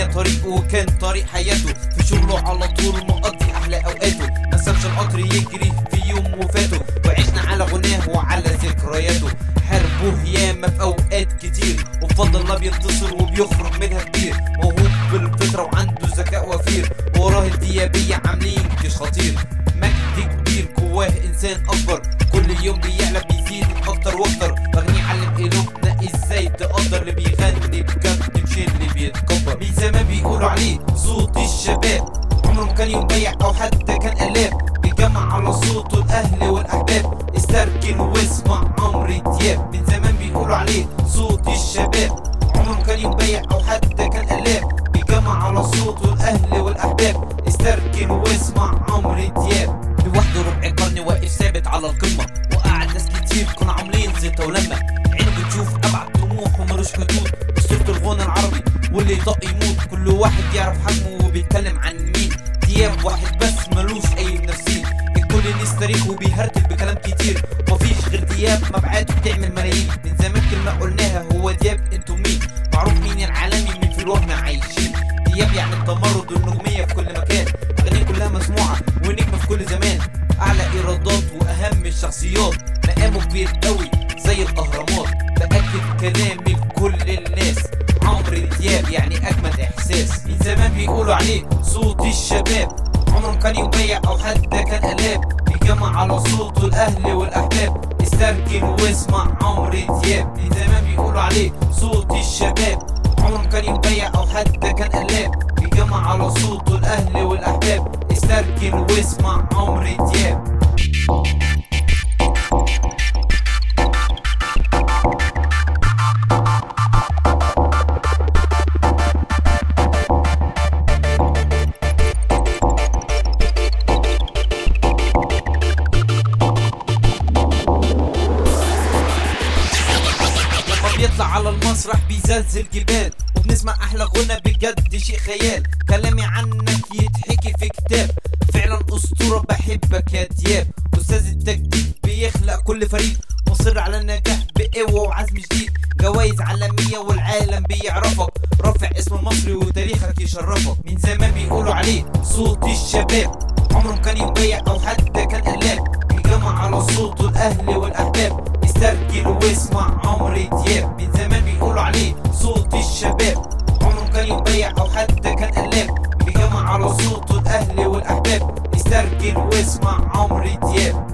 طريقه وكان طريق حياته في شغله على طول مقضي احلى اوقاته ما سابش القطر يجري في يوم وفاته وعشنا على غناه وعلى ذكرياته حاربوه ياما في اوقات كتير وبفضل الله بينتصر وبيخرج منها كبير موهوب بالفطره وعنده ذكاء وفير وراه الديابيه عاملين جيش خطير مجد كبير جواه انسان اكبر كل يوم بيعلى بيزيد اكتر واكتر بغني علم قلوبنا ازاي تقدر اللي بيغني بجد مش اللي بيتكبر من زمان بيقولوا عليه صوت الشباب عمره ما كان يوم بيع او حتى كان قلاب بيجمع على صوته الاهل والاحباب استركن واسمع عمرو دياب من زمان بيقولوا عليه صوت الشباب عمره ما كان يوم بيع او حتى كان قلاب بيجمع على صوته الاهل والاحباب استركن واسمع عمرو دياب لوحده ربع قرن واقف ثابت على القمه وقعد ناس كتير كانوا عاملين زيطه ولما عينه بتشوف ابعد طموح وملوش حدود اسطوره الغنى العربي واللي يطق يموت كل واحد يعرف حجمه وبيتكلم عن مين دياب واحد بس ملوش اي منافسين الكل ليه تاريخ وبيهرتل بكلام كتير مفيش غير دياب مبعاته بتعمل ملايين من زمان كلمه قلناها هو دياب انتوا مين معروف مين العالمي مين في الوهم عايشين دياب يعني التمرد والنجوميه في كل مكان اغانيه كلها مسموعه ونجمه في كل زمان اعلى ايرادات واهم الشخصيات مقامه كبير قوي زي الاهرامات باكد كلامي لكل الناس عمرو دياب يعني اجمد احساس من زمان بيقولوا عليه صوت الشباب عمره ما كان يبيع او حتى كان قلاب بيجمع على صوته الاهل والاحباب استركن واسمع عمرو دياب من زمان بيقولوا عليه صوت الشباب عمره ما كان يبيع او حتى كان قلاب بيجمع على صوته الاهل والاحباب استركن واسمع عمرو دياب لما بيطلع على المسرح بيزلزل جبال وبنسمع احلى غنى بجد شيء خيال كلامي عنك يتحكي في كتاب فعلا اسطوره بحبك يا دياب استاذ التجديد بيخلق كل فريق مصر على النجاح بقوه وعزم جديد جوائز عالميه والعالم بيعرفك رافع اسم المصري وتاريخك يشرفك من زمان بيقولوا عليه صوت الشباب عمره ما كان يبيع او حتى كان قلاب بيجمع على صوته الاهل والاحباب استرجل واسمع عمرو دياب من زمان بيقولوا عليه صوت الشباب عمره ما كان يبيع او حتى كان قلاب بيجمع على صوته الاهل والاحباب استرجل واسمع عمرو دياب